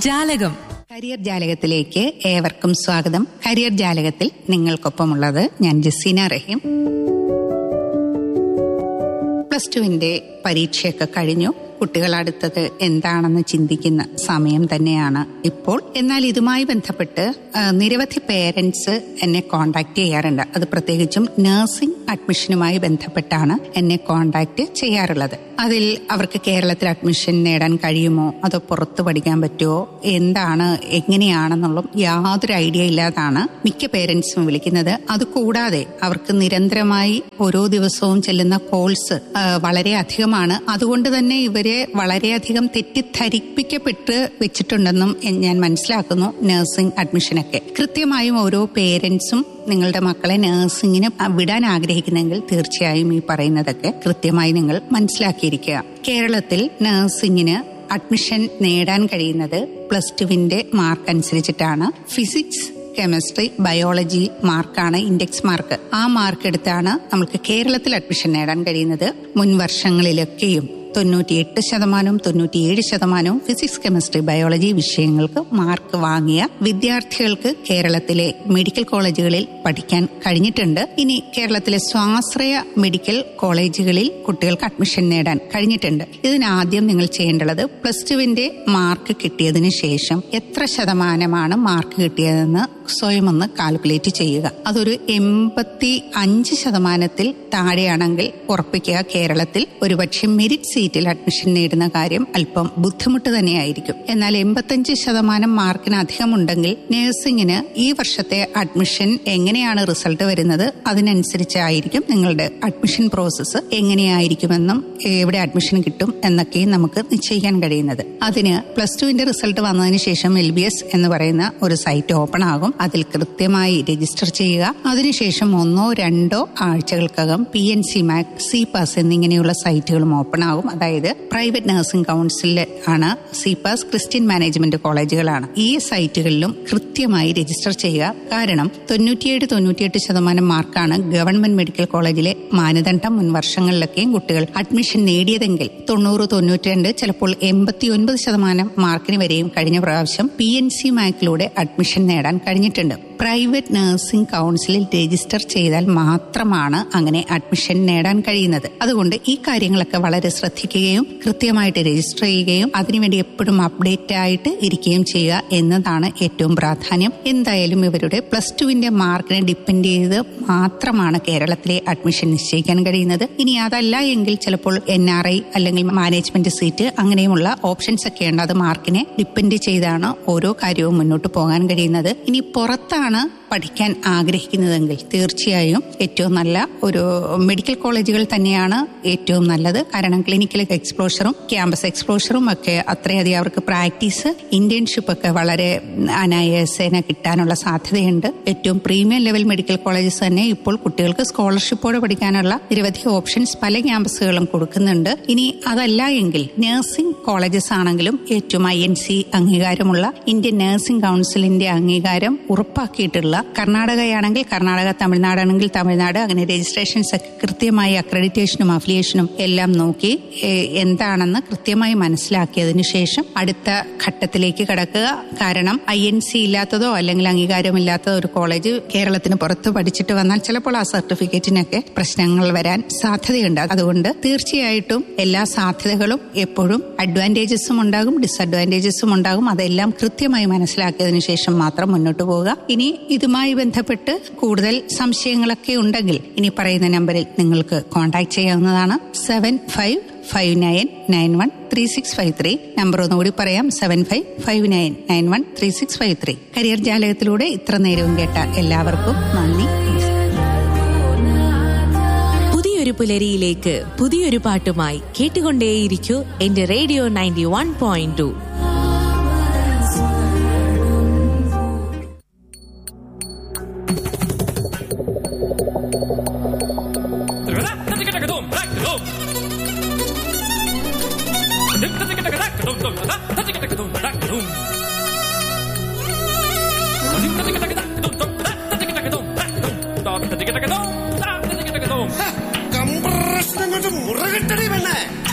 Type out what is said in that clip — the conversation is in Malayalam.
ജാലകം കരിയർ ജാലകത്തിലേക്ക് ഏവർക്കും സ്വാഗതം കരിയർ ജാലകത്തിൽ നിങ്ങൾക്കൊപ്പമുള്ളത് ഞാൻ ജസീന റഹീം പ്ലസ് ടുവിന്റെ പരീക്ഷയൊക്കെ കഴിഞ്ഞു കുട്ടികൾ അടുത്തത് എന്താണെന്ന് ചിന്തിക്കുന്ന സമയം തന്നെയാണ് ഇപ്പോൾ എന്നാൽ ഇതുമായി ബന്ധപ്പെട്ട് ആ, നിരവധി പേരൻസ് എന്നെ കോണ്ടാക്ട് ചെയ്യാറുണ്ട് അത് പ്രത്യേകിച്ചും നഴ്സിംഗ് അഡ്മിഷനുമായി ബന്ധപ്പെട്ടാണ് എന്നെ കോണ്ടാക്ട് ചെയ്യാറുള്ളത് അതിൽ അവർക്ക് കേരളത്തിൽ അഡ്മിഷൻ നേടാൻ കഴിയുമോ അതോ പുറത്ത് പഠിക്കാൻ പറ്റുമോ എന്താണ് എങ്ങനെയാണെന്നുള്ള യാതൊരു ഐഡിയ ഇല്ലാതാണ് മിക്ക പേരൻസും വിളിക്കുന്നത് അതുകൂടാതെ അവർക്ക് നിരന്തരമായി ഓരോ ദിവസവും ചെല്ലുന്ന കോൾസ് വളരെ അധികമാണ് അതുകൊണ്ട് തന്നെ ഇവരെ വളരെയധികം തെറ്റിദ്ധരിപ്പിക്കപ്പെട്ട് വെച്ചിട്ടുണ്ടെന്നും എ- ഞാൻ മനസ്സിലാക്കുന്നു നഴ്സിംഗ് അഡ്മിഷനൊക്കെ കൃത്യമായും ഓരോ പേരൻസും നിങ്ങളുടെ മക്കളെ നഴ്സിംഗിന് വിടാൻ ആഗ്രഹിക്കുന്നെങ്കിൽ തീർച്ചയായും ഈ പറയുന്നതൊക്കെ കൃത്യമായി നിങ്ങൾ മനസ്സിലാക്കിയിരിക്കുക കേരളത്തിൽ നഴ്സിംഗിന് അഡ്മിഷൻ നേടാൻ കഴിയുന്നത് പ്ലസ് ടുവിന്റെ മാർക്ക് അനുസരിച്ചിട്ടാണ് ഫിസിക്സ് കെമിസ്ട്രി ബയോളജി മാർക്കാണ് ഇൻഡെക്സ് മാർക്ക് ആ മാർക്ക് എടുത്താണ് നമുക്ക് കേരളത്തിൽ അഡ്മിഷൻ നേടാൻ കഴിയുന്നത് മുൻ വർഷങ്ങളിലൊക്കെയും തൊണ്ണൂറ്റിയെട്ട് ശതമാനവും തൊണ്ണൂറ്റിയേഴ് ശതമാനവും ഫിസിക്സ് കെമിസ്ട്രി ബയോളജി വിഷയങ്ങൾക്ക് മാർക്ക് വാങ്ങിയ വിദ്യാർത്ഥികൾക്ക് കേരളത്തിലെ മെഡിക്കൽ കോളേജുകളിൽ പഠിക്കാൻ കഴിഞ്ഞിട്ടുണ്ട് ഇനി കേരളത്തിലെ സ്വാശ്രയ മെഡിക്കൽ കോളേജുകളിൽ കുട്ടികൾക്ക് അഡ്മിഷൻ നേടാൻ കഴിഞ്ഞിട്ടുണ്ട് ഇതിനാദ്യം നിങ്ങൾ ചെയ്യേണ്ടത് പ്ലസ് ടുവിന്റെ മാർക്ക് കിട്ടിയതിനു ശേഷം എത്ര ശതമാനമാണ് മാർക്ക് കിട്ടിയതെന്ന് സ്വയം ഒന്ന് കാൽക്കുലേറ്റ് ചെയ്യുക അതൊരു എൺപത്തി അഞ്ച് ശതമാനത്തിൽ താഴെയാണെങ്കിൽ ഉറപ്പിക്കുക കേരളത്തിൽ ഒരുപക്ഷെ മെരിറ്റ് സീറ്റിൽ അഡ്മിഷൻ നേടുന്ന കാര്യം അല്പം ബുദ്ധിമുട്ട് തന്നെയായിരിക്കും എന്നാൽ എൺപത്തഞ്ച് ശതമാനം മാർക്കിന് അധികമുണ്ടെങ്കിൽ നഴ്സിംഗിന് ഈ വർഷത്തെ അഡ്മിഷൻ എങ്ങനെയാണ് റിസൾട്ട് വരുന്നത് അതിനനുസരിച്ചായിരിക്കും നിങ്ങളുടെ അഡ്മിഷൻ പ്രോസസ്സ് എങ്ങനെയായിരിക്കുമെന്നും എവിടെ അഡ്മിഷൻ കിട്ടും എന്നൊക്കെയും നമുക്ക് നിശ്ചയിക്കാൻ കഴിയുന്നത് അതിന് പ്ലസ് ടുവിന്റെ റിസൾട്ട് വന്നതിന് ശേഷം എൽ ബി എസ് എന്ന് പറയുന്ന ഒരു സൈറ്റ് ഓപ്പൺ ആകും അതിൽ കൃത്യമായി രജിസ്റ്റർ ചെയ്യുക അതിനുശേഷം ഒന്നോ രണ്ടോ ആഴ്ചകൾക്കകം P N C mac C pass എന്നിങ്ങനെയുള്ള സൈറ്റുകളും ഓപ്പൺ ആകും അതായത് പ്രൈവറ്റ് നഴ്സിംഗ് കൗൺസിൽ ആണ് സി പാസ് ക്രിസ്ത്യൻ മാനേജ്മെന്റ് കോളേജുകളാണ് ഈ സൈറ്റുകളിലും കൃത്യമായി രജിസ്റ്റർ ചെയ്യുക കാരണം തൊണ്ണൂറ്റിയേഴ് തൊണ്ണൂറ്റിയെട്ട് ശതമാനം മാർക്കാണ് ഗവൺമെന്റ് മെഡിക്കൽ കോളേജിലെ മാനദണ്ഡം മുൻ വർഷങ്ങളിലൊക്കെയും കുട്ടികൾ അഡ്മിഷൻ നേടിയതെങ്കിൽ തൊണ്ണൂറ് തൊണ്ണൂറ്റിരണ്ട് ചിലപ്പോൾ എൺപത്തി ഒൻപത് ശതമാനം മാർക്കിന് വരെയും കഴിഞ്ഞ പ്രാവശ്യം പി എൻ സി മാക്കിലൂടെ അഡ്മിഷൻ നേടാൻ കഴിഞ്ഞിട്ടുണ്ട് പ്രൈവറ്റ് നഴ്സിംഗ് കൗൺസിലിൽ രജിസ്റ്റർ ചെയ്താൽ മാത്രമാണ് അങ്ങനെ അഡ്മിഷൻ നേടാൻ കഴിയുന്നത് അതുകൊണ്ട് ഈ കാര്യങ്ങളൊക്കെ വളരെ ശ്രദ്ധിക്കുകയും കൃത്യമായിട്ട് രജിസ്റ്റർ ചെയ്യുകയും അതിനുവേണ്ടി എപ്പോഴും അപ്ഡേറ്റ് ആയിട്ട് ഇരിക്കുകയും ചെയ്യുക എന്നതാണ് ഏറ്റവും പ്രാധാന്യം എന്തായാലും ഇവരുടെ പ്ലസ് ടുവിന്റെ മാർക്കിനെ ഡിപ്പെൻഡ് ചെയ്ത് മാത്രമാണ് കേരളത്തിലെ അഡ്മിഷൻ നിശ്ചയിക്കാൻ കഴിയുന്നത് ഇനി അതല്ല എങ്കിൽ ചിലപ്പോൾ എൻ ആർ ഐ അല്ലെങ്കിൽ മാനേജ്മെന്റ് സീറ്റ് അങ്ങനെയുമുള്ള ഓപ്ഷൻസ് ഒക്കെ ഉണ്ട് അത് മാർക്കിനെ ഡിപ്പെൻഡ് ചെയ്താണ് ഓരോ കാര്യവും മുന്നോട്ട് പോകാൻ കഴിയുന്നത് ഇനി പുറത്താണ് പഠിക്കാൻ ആഗ്രഹിക്കുന്നതെങ്കിൽ തീർച്ചയായും ഏറ്റവും നല്ല ഒരു മെഡിക്കൽ കോളേജുകൾ തന്നെയാണ് ഏറ്റവും നല്ലത് കാരണം ക്ലിനിക്കൽ എക്സ്പ്ലോഷറും ക്യാമ്പസ് എക്സ്പ്ലോഷറും ഒക്കെ അത്രയധികം അവർക്ക് പ്രാക്ടീസ് ഇന്റേൺഷിപ്പ് ഒക്കെ വളരെ അനായാസേന കിട്ടാനുള്ള സാധ്യതയുണ്ട് ഏറ്റവും പ്രീമിയം ലെവൽ മെഡിക്കൽ കോളേജസ് തന്നെ ഇപ്പോൾ കുട്ടികൾക്ക് സ്കോളർഷിപ്പോടെ പഠിക്കാനുള്ള നിരവധി ഓപ്ഷൻസ് പല ക്യാമ്പസുകളും കൊടുക്കുന്നുണ്ട് ഇനി അതല്ല എങ്കിൽ നഴ്സിംഗ് കോളേജസ് ആണെങ്കിലും ഏറ്റവും ഐ എൻ സി അംഗീകാരമുള്ള ഇന്ത്യൻ നഴ്സിംഗ് കൗൺസിലിന്റെ അംഗീകാരം ഉറപ്പാക്കിയിട്ടുള്ള കർണാടകയാണെങ്കിൽ കർണാടക തമിഴ്നാടാണെങ്കിൽ തമിഴ്നാട് അങ്ങനെ രജിസ്ട്രേഷൻസ് ഒക്കെ കൃത്യമായി അക്രഡിറ്റേഷനും അഫിലിയേഷനും എല്ലാം നോക്കി ഏഹ്, എന്താണെന്ന് കൃത്യമായി മനസ്സിലാക്കിയതിനു ശേഷം അടുത്ത ഘട്ടത്തിലേക്ക് കടക്കുക കാരണം ഐ എൻ സി ഇല്ലാത്തതോ അല്ലെങ്കിൽ അംഗീകാരമില്ലാത്തതോ ഒരു കോളേജ് കേരളത്തിന് പുറത്ത് പഠിച്ചിട്ട് വന്നാൽ ചിലപ്പോൾ ആ സർട്ടിഫിക്കറ്റിനൊക്കെ പ്രശ്നങ്ങൾ വരാൻ സാധ്യതയുണ്ട് അതുകൊണ്ട് തീർച്ചയായിട്ടും എല്ലാ സാധ്യതകളും എപ്പോഴും അഡ്വാൻറ്റേജസും ഉണ്ടാകും ഡിസഡ്വാൻറ്റേജസും ഉണ്ടാകും അതെല്ലാം കൃത്യമായി മനസ്സിലാക്കിയതിനു ശേഷം മാത്രം മുന്നോട്ട് പോവുക ഇനി ഇതുമായി ബന്ധപ്പെട്ട് കൂടുതൽ സംശയങ്ങളൊക്കെ ഉണ്ടെങ്കിൽ ഇനി പറയുന്ന നമ്പറിൽ നിങ്ങൾക്ക് കോൺടാക്ട് ചെയ്യാവുന്നതാണ് seven five five nine nine one three six five three number ഒന്നുകൂടി പറയാം seven five five nine nine one three six five three career ജാലകത്തിലൂടെ ഇത്ര നേരവും കേട്ട എല്ലാവർക്കും നന്ദി പുതിയൊരു പുലരിയിലേക്ക് പുതിയൊരു പാട്ടുമായി കേട്ടുകൊണ്ടേയിരിക്കൂ എന്റെ radio ninety one point two കമ്പ്രശ്നം കൊണ്ട് മുറകിട്ടടി പെണ്ണേ